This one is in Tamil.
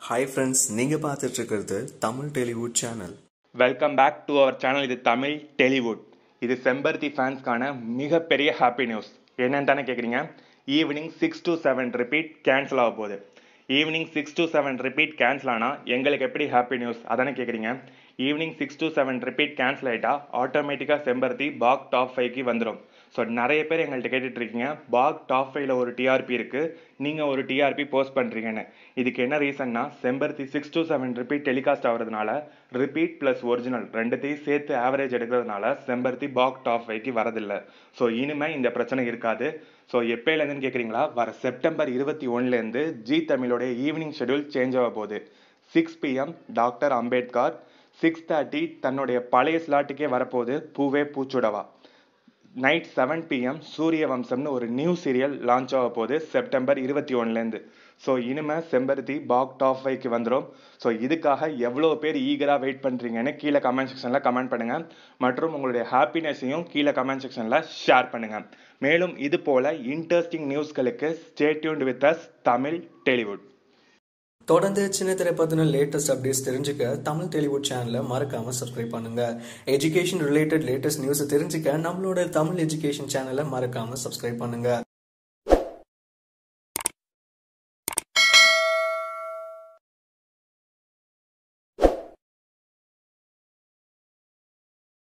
ஹாய் ஃப்ரெண்ட்ஸ் நீங்கள் பார்த்துட்டு இருக்கிறது Tamil Telewood channel welcome back to our channel இது தமிழ் டெலிவுட் இது செம்பருத்தி ஃபேன்ஸ்க்கான மிகப்பெரிய ஹாப்பி நியூஸ் என்னன்னு தானே கேட்குறீங்க evening six to seven repeat cancel ஆக போகுது evening six to seven repeat cancel ஆனால் எங்களுக்கு எப்படி ஹாப்பி நியூஸ் அதானே கேட்குறீங்க evening six to seven repeat cancel ஆகிட்டா ஆட்டோமேட்டிக்காக செம்பருத்தி பாக் டாப் ஃபைவ்க்கு வந்துடும் ஸோ நிறைய பேர் எங்கள்கிட்ட கேட்டுட்டு இருக்கீங்க பாக் டாப் ஃபைவ்ல ஒரு டிஆர்பி இருக்குது நீங்கள் ஒரு டிஆர்பி போஸ்ட் பண்ணுறீங்கன்னு இதுக்கு என்ன ரீசன்னா Sembaruthi six to seven repeat telecast ஆகிறதுனால ரிப்பீட் ப்ளஸ் ஒரிஜினல் ரெண்டுத்தையும் சேர்த்து ஆவரேஜ் எடுக்கிறதுனால செம்பருத்தி பாக் டாப் ஃபைவ்க்கு வரதில்லை ஸோ இனிமேல் இந்த பிரச்சனை இருக்காது ஸோ எப்போலேருந்துன்னு கேட்குறீங்களா வர செப்டம்பர் இருபத்தி ஒன்றுலேருந்து ஜி தமிழோடைய ஈவினிங் ஷெடியூல் சேஞ்ச் ஆக போகுது six PM doctor Ambedkar six thirty தன்னுடைய பழைய ஸ்லாட்டுக்கே வரப்போகுது பூவே பூச்சுடவா நைட் செவன் பிஎம் சூரிய வம்சம்னு ஒரு நியூ சீரியல் லான்ச் ஆக போகுது செப்டம்பர் இருபத்தி ஒன்றுலேருந்து ஸோ இனிமேல் செம்பருத்தி பாக் டாப் ஃபைவ்க்கு வந்துடும் ஸோ இதுக்காக எவ்வளோ பேர் ஈகராக வெயிட் பண்ணுறீங்கன்னு கீழே கமெண்ட் செக்ஷனில் கமெண்ட் பண்ணுங்கள் மற்றும் உங்களுடைய ஹாப்பினஸையும் கீழே கமெண்ட் செக்ஷனில் ஷேர் பண்ணுங்கள் மேலும் இது போல் இன்ட்ரெஸ்டிங் நியூஸ்களுக்கு stay tuned with us Tamil Telewood தொடர்ந்து சின்ன திரை பற்றின லேட்டஸ்ட் அப்டேட்ஸ் தெரிஞ்சுக்க தமிழ் டெலிவுட் சேனலை மறக்காம சப்ஸ்கிரைப் பண்ணுங்க எஜுகேஷன் ரிலேட்டட் லேட்டஸ்ட் நியூஸ் தெரிஞ்சுக்க நம்மளோட தமிழ் எஜுகேஷன் சேனலை மறக்காம சப்ஸ்கிரைப் பண்ணுங்க